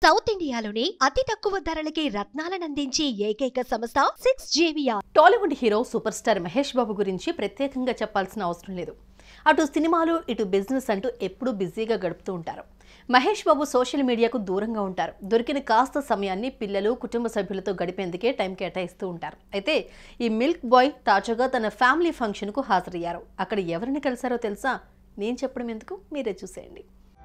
south ఇండియాలోనే అతి తక్కువ ధరలకి రత్నాలనందించే ఏకైక సంస్థ సిక్స్ జేవియా Tollywood hero super star Mahesh Babu గురించి ప్రత్యేకంగా చెప్పాల్సిన అవసరం లేదు అటు సినిమాలు ఇటు బిజినెస్ అంటూ ఎప్పుడూ బిజీగా గడుపుతూ ఉంటారు మహేష్ బాబు సోషల్ మీడియాకు దూరంగా ఉంటారు దొరికిన కాస్త సమయాన్ని పిల్లలు కుటుంబ సభ్యులతో గడిపేందుకే టైం కేటాయిస్తూ ఉంటారు అయితే ఈ మిల్క్ బాయ్ తాజాగా తన ఫ్యామిలీ ఫంక్షన్కు హాజరయ్యారు అక్కడ ఎవరిని కలిశారో తెలుసా నేను చెప్పడం ఎందుకు మీరే చూసేయండి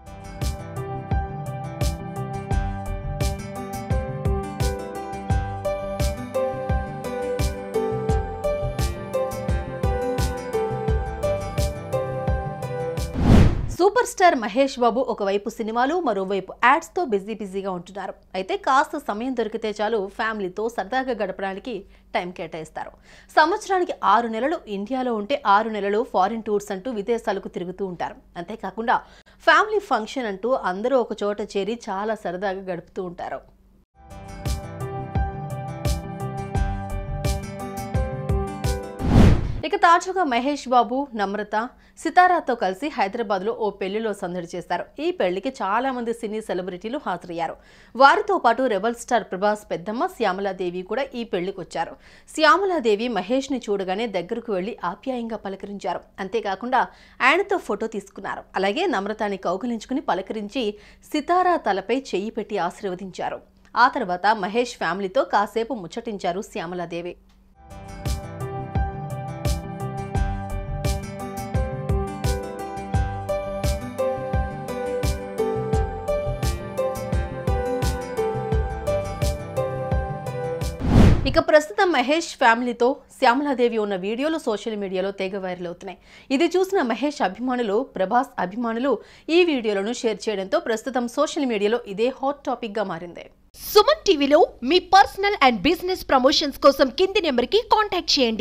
సూపర్ స్టార్ మహేష్ బాబు ఒకవైపు సినిమాలు మరోవైపు యాడ్స్తో బిజీ బిజీగా ఉంటున్నారు అయితే కాస్త సమయం దొరికితే చాలు ఫ్యామిలీతో సరదాగా గడపడానికి టైం కేటాయిస్తారు సంవత్సరానికి ఆరు నెలలు ఇండియాలో ఉంటే ఆరు నెలలు ఫారిన్ టూర్స్ అంటూ విదేశాలకు తిరుగుతూ ఉంటారు అంతేకాకుండా ఫ్యామిలీ ఫంక్షన్ అంటూ అందరూ ఒక చోట చేరి చాలా సరదాగా గడుపుతూ ఉంటారు ఇక తాజాగా మహేష్ బాబు నమ్రత సితారాతో కలిసి హైదరాబాద్లో ఓ పెళ్లిలో సందడి చేశారు ఈ పెళ్లికి చాలా మంది సినీ సెలబ్రిటీలు హాజరయ్యారు వారితో పాటు రెబల్ స్టార్ ప్రభాస్ పెద్దమ్మ శ్యామలాదేవి కూడా ఈ పెళ్లికి వచ్చారు శ్యామలాదేవి మహేష్ని చూడగానే దగ్గరకు వెళ్లి ఆప్యాయంగా పలకరించారు అంతేకాకుండా ఆయనతో ఫోటో తీసుకున్నారు అలాగే నమ్రతాని కౌగిలించుకుని పలకరించి సితారా తలపై చెయ్యి పెట్టి ఆశీర్వదించారు ఆ తర్వాత మహేష్ ఫ్యామిలీతో కాసేపు ముచ్చటించారు శ్యామలాదేవి ఇక ప్రస్తుతం మహేష్ ఫ్యామిలీతో శ్యామలాదేవి ఉన్న వీడియోలు సోషల్ మీడియాలో తెగ వైరల్ అవుతున్నాయి ఇది చూసిన మహేష్ అభిమానులు ప్రభాస్ అభిమానులు ఈ వీడియోలను షేర్ చేయడంతో ప్రస్తుతం సోషల్ మీడియాలో ఇదే హాట్ టాపిక్ గా మారింది సుమన్ టీవీలో మీ పర్సనల్ అండ్ బిజినెస్ ప్రమోషన్స్ కోసం కింది నెంబర్కి కాంటాక్ట్ చేయండి